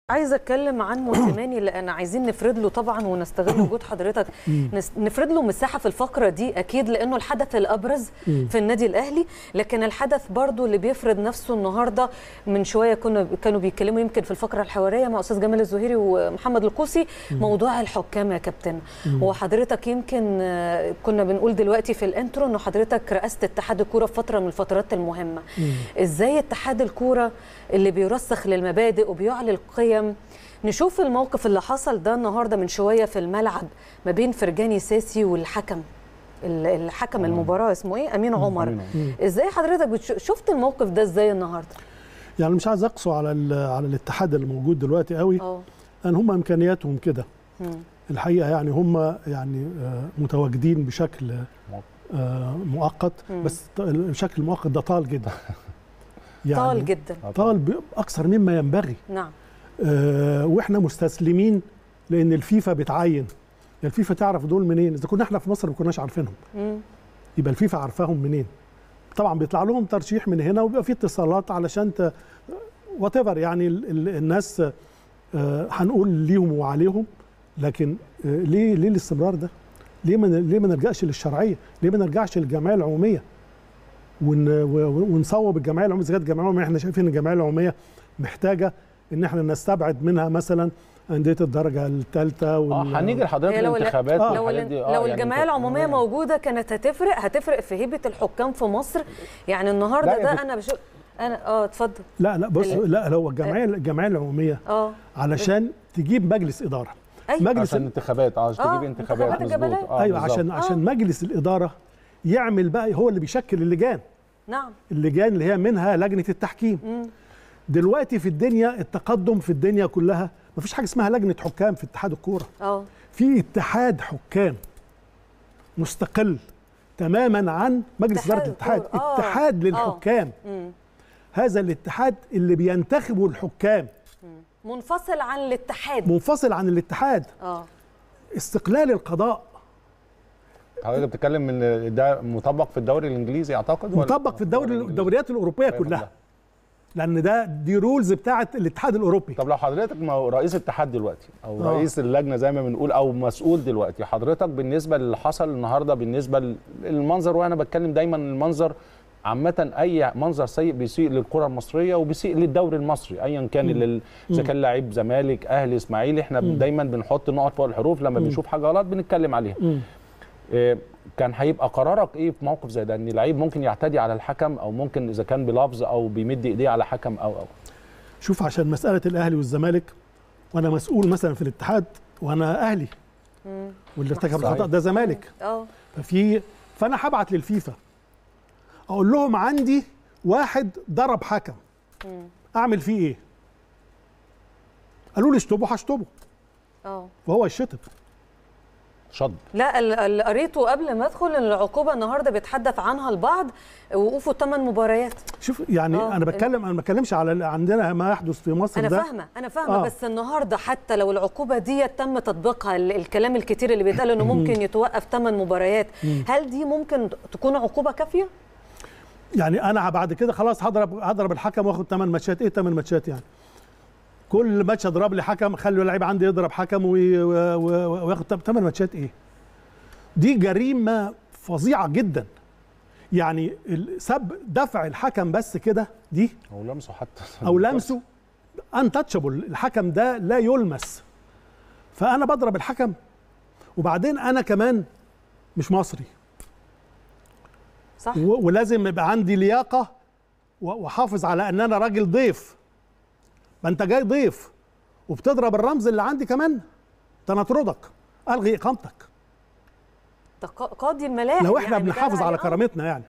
عايزه اتكلم عن موسيماني لان عايزين نفرد له طبعا ونستغل وجود حضرتك نس- نفرد له مساحه في الفقره دي اكيد لانه الحدث الابرز في النادي الاهلي لكن الحدث برضو اللي بيفرض نفسه النهارده من شويه كنا كانوا بيتكلموا يمكن في الفقره الحواريه مع استاذ جمال الزهيري ومحمد القوسي موضوع الحكام يا كابتن وحضرتك يمكن آه، كنا بنقول دلوقتي في الانترو انه حضرتك رئست اتحاد الكوره في فتره من الفترات المهمه ازاي اتحاد الكوره اللي بيرسخ للمبادئ وبيعلي القيم نشوف الموقف اللي حصل ده النهارده من شويه في الملعب ما بين فرجاني ساسي والحكم ال- الحكم المباراه اسمه ايه امين عمر أمين ازاي حضرتك بتش... شفت الموقف ده ازاي النهارده يعني مش عايز اقسو على ال- على الاتحاد اللي موجود دلوقتي قوي اه لان هم امكانياتهم كده مم. الحقيقه يعني هم يعني آه، متواجدين بشكل آه، مؤقت مم. بس ط- الشكل المؤقت ده طال جدا طال جدا طال باكثر مما ينبغي نعم آه، واحنا مستسلمين لان الفيفا بتعين يعني الفيفا تعرف دول منين اذا كنا احنا في مصر ما كناش عارفينهم مم. يبقى الفيفا عارفاهم منين طبعا بيطلع لهم ترشيح من هنا وبيبقى في اتصالات علشان ت... وات يعني ال... ال... الناس آه، هنقول ليهم وعليهم لكن آه، ليه ليه الاستمرار ده؟ ليه ما ن- ليه ما نلجاش للشرعيه؟ ليه ما نرجعش للجمعيه العموميه؟ ون... و- ونصوب الجمعيه العموميه اذا كانت الجمعيه العموميه احنا شايفين الجمعيه العموميه محتاجه ان احنا نستبعد منها مثلا انديه الدرجه الثالثه اه هنيجي لحضرتك هي لو الانتخابات آه. لو, والحاجات ال- دي آه، لو يعني الجمعيه أنت- العموميه موجوده كانت هتفرق هتفرق في هيبه الحكام في مصر يعني النهارده لا، ده بت- انا بشوف انا اه اتفضل لا لا بص ال- لا هو الجمعيه الجمعيه العموميه اه علشان تجيب مجلس اداره ايوه مجلس عشان انتخابات اه عشان آه، تجيب انتخابات انتخابات مظبوط الجبلية. اه ايوه بالظبط. عشان عشان مجلس الاداره يعمل بقى هو اللي بيشكل اللجان نعم اللجان اللي هي منها لجنه التحكيم مم. دلوقتي في الدنيا التقدم في الدنيا كلها مفيش حاجه اسمها لجنه حكام في اتحاد الكوره اه في اتحاد حكام مستقل تماما عن مجلس اتحاد اداره الاتحاد الكورة. آه. اتحاد آه. للحكام مم. هذا الاتحاد اللي بينتخبوا الحكام منفصل عن الاتحاد منفصل عن الاتحاد اه استقلال القضاء حضرتك بتتكلم من ده مطبق في الدوري الانجليزي اعتقد ولا؟ مطبق في الدوري الإنجليزي. الدوريات الاوروبيه أيوة كلها لان ده دي رولز بتاعه الاتحاد الاوروبي طب لو حضرتك ما هو رئيس اتحاد دلوقتي او آه. رئيس اللجنه زي ما بنقول او مسؤول دلوقتي حضرتك بالنسبه للي حصل النهارده بالنسبه للمنظر وانا بتكلم دايما المنظر عامة أي منظر سيء بيسيء للكرة المصرية وبيسيء للدوري المصري أيا كان لل- إذا كان لعيب زمالك أهلي إسماعيلي إحنا دايما بنحط نقط فوق الحروف لما بنشوف حاجة غلط بنتكلم عليها. مم. إيه، كان هيبقى قرارك ايه في موقف زي ده ان لعيب ممكن يعتدي على الحكم او ممكن اذا كان بلفظ او بيمد ايديه على حكم او او شوف عشان مساله الاهلي والزمالك وانا مسؤول مثلا في الاتحاد وانا اهلي مم. واللي ارتكب صحيح. الخطا ده زمالك اه ففي فانا هبعت للفيفا اقول لهم عندي واحد ضرب حكم مم. اعمل فيه ايه قالوا لي اشطبه هشطبه اه وهو يشطب شد لا ال- اللي قريته قبل ما ادخل ان العقوبه النهارده بيتحدث عنها البعض وقوفه ثمان مباريات شوف يعني آه. انا بتكلم انا ما بتكلمش على عندنا ما يحدث في مصر انا ده فاهمه انا فاهمه آه. بس النهارده حتى لو العقوبه دي تم تطبيقها ال- الكلام الكتير اللي بيتقال انه ممكن يتوقف ثمان مباريات هل دي ممكن تكون عقوبه كافيه يعني انا بعد كده خلاص هضرب هضرب الحكم واخد 8 ماتشات ايه 8 ماتشات يعني كل ماتش اضرب لي حكم خلي اللعيب عندي يضرب حكم وي- و- و- وياخد 8 ماتشات ايه دي جريمه فظيعه جدا يعني ال- سب دفع الحكم بس كده دي او لمسه حتى او لمسه انتاتشابل الحكم ده لا يلمس فانا بضرب الحكم وبعدين انا كمان مش مصري صح و- ولازم يبقى عندي لياقه و- واحافظ على ان انا راجل ضيف ما انت جاي ضيف وبتضرب الرمز اللي عندي كمان ده انا اطردك الغي اقامتك ده قا- قاضي الملاعب لو احنا يعني بنحافظ بيتقال على عليه، آه. كرامتنا يعني